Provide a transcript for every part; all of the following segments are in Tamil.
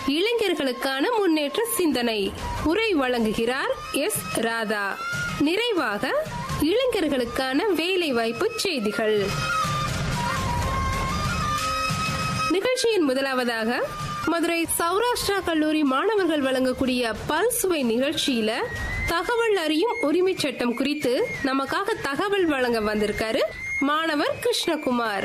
இளைஞர்களுக்கான முன்னேற்ற சிந்தனை உரை வழங்குகிறார் எஸ் ராதா நிறைவாக இளைஞர்களுக்கான வேலை வாய்ப்பு செய்திகள் நிகழ்ச்சியின் முதலாவதாக மதுரை சௌராஷ்டிரா கல்லூரி மாணவர்கள் வழங்கக்கூடிய பல்சுவை நிகழ்ச்சியில தகவல் அறியும் உரிமை சட்டம் குறித்து நமக்காக தகவல் வழங்க வந்திருக்காரு மாணவர் கிருஷ்ணகுமார்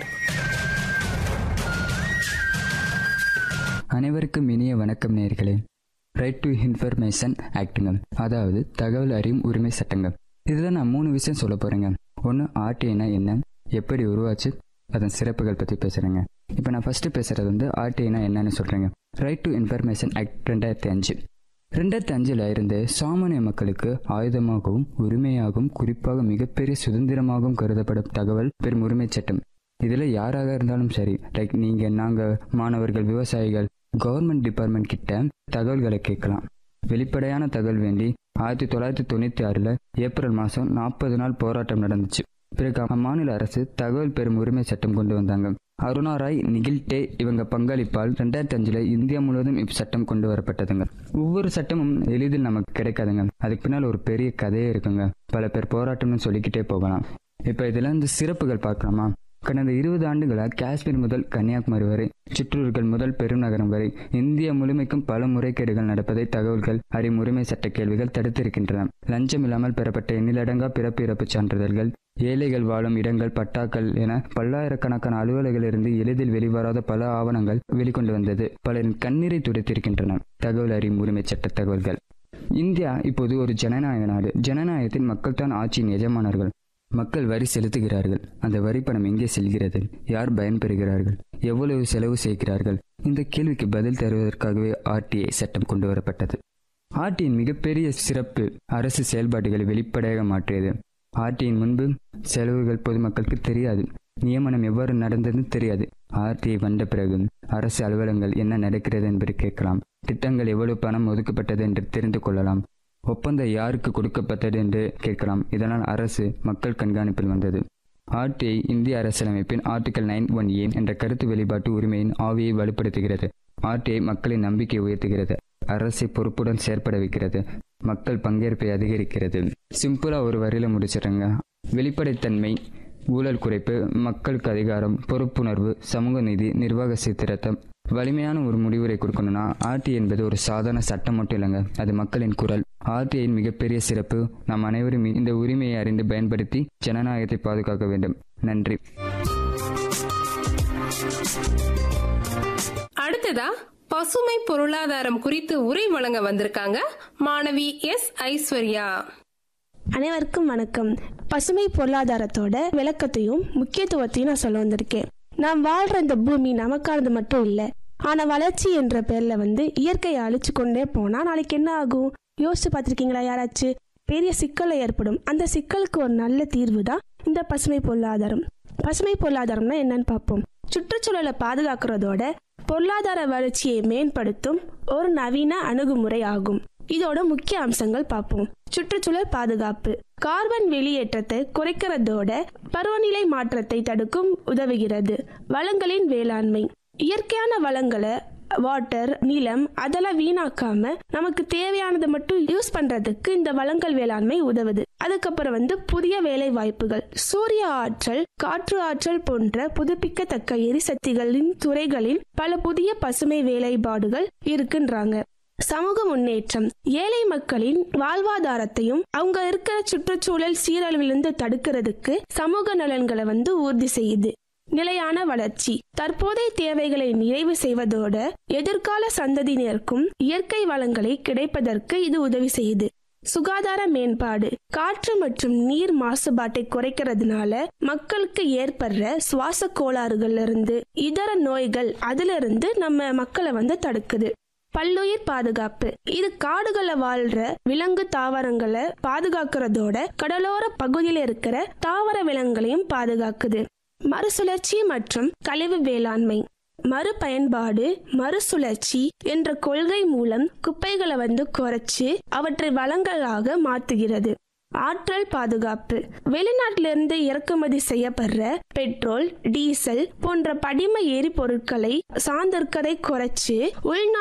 அனைவருக்கும் இனிய வணக்கம் நேர்களே ரைட் டு இன்ஃபர்மேஷன் ஆக்டுங்க அதாவது தகவல் அறியும் உரிமை சட்டங்க இதில் நான் மூணு விஷயம் சொல்ல போகிறேங்க ஒன்று ஆர்டிஐனா என்ன எப்படி உருவாச்சு அதன் சிறப்புகள் பற்றி பேசுகிறேங்க இப்போ நான் ஃபஸ்ட்டு பேசுகிறது வந்து ஆர்டிஐனா என்னன்னு சொல்கிறேங்க ரைட் டு இன்ஃபர்மேஷன் ஆக்ட் ரெண்டாயிரத்தி அஞ்சு ரெண்டாயிரத்தி அஞ்சில் இருந்து சாமானிய மக்களுக்கு ஆயுதமாகவும் உரிமையாகவும் குறிப்பாக மிகப்பெரிய சுதந்திரமாகவும் கருதப்படும் தகவல் பெரும் உரிமை சட்டம் இதில் யாராக இருந்தாலும் சரி லைக் நீங்கள் நாங்கள் மாணவர்கள் விவசாயிகள் கவர்மெண்ட் டிபார்ட்மெண்ட் கிட்ட தகவல்களை கேட்கலாம் வெளிப்படையான தகவல் வேண்டி ஆயிரத்தி தொள்ளாயிரத்தி தொண்ணூற்றி ஆறில் ஏப்ரல் மாதம் நாற்பது நாள் போராட்டம் நடந்துச்சு பிறகு அம்மாநில அரசு தகவல் பெறும் உரிமை சட்டம் கொண்டு வந்தாங்க அருணா ராய் நிகில்டே இவங்க பங்களிப்பால் ரெண்டாயிரத்தி அஞ்சுல இந்தியா முழுவதும் இச்சட்டம் கொண்டு வரப்பட்டதுங்க ஒவ்வொரு சட்டமும் எளிதில் நமக்கு கிடைக்காதுங்க அதுக்கு பின்னால் ஒரு பெரிய கதையே இருக்குங்க பல பேர் போராட்டம்னு சொல்லிக்கிட்டே போகலாம் இப்போ இதில் இந்த சிறப்புகள் பார்க்கலாமா கடந்த இருபது ஆண்டுகளாக காஷ்மீர் முதல் கன்னியாகுமரி வரை சிற்றூர்கள் முதல் பெருநகரம் வரை இந்தியா முழுமைக்கும் பல முறைகேடுகள் நடப்பதை தகவல்கள் அறியும் உரிமை சட்ட கேள்விகள் தடுத்திருக்கின்றன லஞ்சம் இல்லாமல் பெறப்பட்ட எண்ணிலடங்கா பிறப்பு இறப்பு சான்றிதழ்கள் ஏழைகள் வாழும் இடங்கள் பட்டாக்கள் என பல்லாயிரக்கணக்கான அலுவலர்களிருந்து எளிதில் வெளிவராத பல ஆவணங்கள் வெளிக்கொண்டு வந்தது பலரின் கண்ணீரை துடைத்திருக்கின்றன தகவல் அறியும் உரிமை சட்ட தகவல்கள் இந்தியா இப்போது ஒரு ஜனநாயக நாடு ஜனநாயகத்தில் மக்கள் தான் ஆட்சியின் எஜமானர்கள் மக்கள் வரி செலுத்துகிறார்கள் அந்த வரி பணம் எங்கே செல்கிறது யார் பயன்பெறுகிறார்கள் எவ்வளவு செலவு செய்கிறார்கள் இந்த கேள்விக்கு பதில் தருவதற்காகவே ஆர்டிஐ சட்டம் கொண்டு வரப்பட்டது ஆர்டியின் மிகப்பெரிய சிறப்பு அரசு செயல்பாடுகளை வெளிப்படையாக மாற்றியது ஆர்டியின் முன்பு செலவுகள் பொதுமக்களுக்கு தெரியாது நியமனம் எவ்வாறு நடந்ததுன்னு தெரியாது ஆர்டிஐ வந்த பிறகு அரசு அலுவலகங்கள் என்ன நடக்கிறது என்பதை கேட்கலாம் திட்டங்கள் எவ்வளவு பணம் ஒதுக்கப்பட்டது என்று தெரிந்து கொள்ளலாம் ஒப்பந்தம் யாருக்கு கொடுக்கப்பட்டது என்று கேட்கலாம் இதனால் அரசு மக்கள் கண்காணிப்பில் வந்தது ஆர்டிஐ இந்திய அரசியலமைப்பின் ஆர்டிகல் நைன் ஒன் ஏ என்ற கருத்து வெளிப்பாட்டு உரிமையின் ஆவியை வலுப்படுத்துகிறது ஆர்டிஐ மக்களின் நம்பிக்கை உயர்த்துகிறது அரசை பொறுப்புடன் செயற்பட வைக்கிறது மக்கள் பங்கேற்பை அதிகரிக்கிறது சிம்பிளா ஒரு வரியில முடிச்சிடுங்க வெளிப்படைத்தன்மை ஊழல் குறைப்பு மக்களுக்கு அதிகாரம் பொறுப்புணர்வு சமூக நீதி நிர்வாக சீர்திருத்தம் வலிமையான ஒரு முடிவுரை கொடுக்கணும்னா ஆர்டி என்பது ஒரு சாதாரண சட்டம் மட்டும் இல்லைங்க அது மக்களின் குரல் ஆர்டிஐயின் மிகப்பெரிய சிறப்பு நாம் அனைவரும் இந்த உரிமையை அறிந்து பயன்படுத்தி ஜனநாயகத்தை பாதுகாக்க வேண்டும் நன்றி அடுத்ததா பசுமை பொருளாதாரம் குறித்து உரை வழங்க வந்திருக்காங்க மாணவி எஸ் ஐஸ்வர்யா அனைவருக்கும் வணக்கம் பசுமை பொருளாதாரத்தோட விளக்கத்தையும் முக்கியத்துவத்தையும் நான் சொல்ல வந்திருக்கேன் நாம் வாழ்ற இந்த பூமி நமக்கானது மட்டும் இல்லை ஆனா வளர்ச்சி என்ற பேர்ல வந்து இயற்கையை அழிச்சு கொண்டே போனா நாளைக்கு என்ன ஆகும் யோசிச்சு பார்த்திருக்கீங்களா யாராச்சும் பெரிய சிக்கல் ஏற்படும் அந்த சிக்கலுக்கு ஒரு நல்ல தீர்வு தான் இந்த பசுமை பொருளாதாரம் பசுமை பொருளாதாரம்னா என்னன்னு பார்ப்போம் சுற்றுச்சூழலை பாதுகாக்கிறதோட பொருளாதார வளர்ச்சியை மேம்படுத்தும் ஒரு நவீன அணுகுமுறை ஆகும் இதோட முக்கிய அம்சங்கள் பார்ப்போம் சுற்றுச்சூழல் பாதுகாப்பு கார்பன் வெளியேற்றத்தை குறைக்கிறதோட பருவநிலை மாற்றத்தை தடுக்கும் உதவுகிறது வளங்களின் வேளாண்மை இயற்கையான வளங்களை வாட்டர் நிலம் அதெல்லாம் வீணாக்காம நமக்கு தேவையானதை மட்டும் யூஸ் பண்றதுக்கு இந்த வளங்கள் வேளாண்மை உதவுது அதுக்கப்புறம் வந்து புதிய வேலை வாய்ப்புகள் சூரிய ஆற்றல் காற்று ஆற்றல் போன்ற புதுப்பிக்கத்தக்க எரிசக்திகளின் துறைகளில் பல புதிய பசுமை வேலைப்பாடுகள் இருக்குன்றாங்க சமூக முன்னேற்றம் ஏழை மக்களின் வாழ்வாதாரத்தையும் அவங்க இருக்கிற சுற்றுச்சூழல் சீரழிவிலிருந்து தடுக்கிறதுக்கு சமூக நலன்களை வந்து உறுதி செய்யுது நிலையான வளர்ச்சி தற்போதைய தேவைகளை நிறைவு செய்வதோட எதிர்கால சந்ததியினருக்கும் இயற்கை வளங்களை கிடைப்பதற்கு இது உதவி செய்யுது சுகாதார மேம்பாடு காற்று மற்றும் நீர் மாசுபாட்டை குறைக்கிறதுனால மக்களுக்கு ஏற்படுற சுவாச கோளாறுகள்ல இருந்து இதர நோய்கள் அதுல இருந்து நம்ம மக்களை வந்து தடுக்குது பல்லுயிர் பாதுகாப்பு இது காடுகளை வாழ்ற விலங்கு தாவரங்களை பாதுகாக்கிறதோட கடலோர பகுதியில் இருக்கிற தாவர விலங்குகளையும் பாதுகாக்குது மறுசுழற்சி மற்றும் கழிவு வேளாண்மை மறுபயன்பாடு மறுசுழற்சி என்ற கொள்கை மூலம் குப்பைகளை வந்து குறைச்சு அவற்றை வளங்களாக மாத்துகிறது ஆற்றல் பாதுகாப்பு வெளிநாட்டிலிருந்து இறக்குமதி செய்யப்படுற பெட்ரோல் டீசல் போன்ற படிம எரிபொருட்களை சார்ந்திருக்கதை குறைச்சு உள்நாட்டு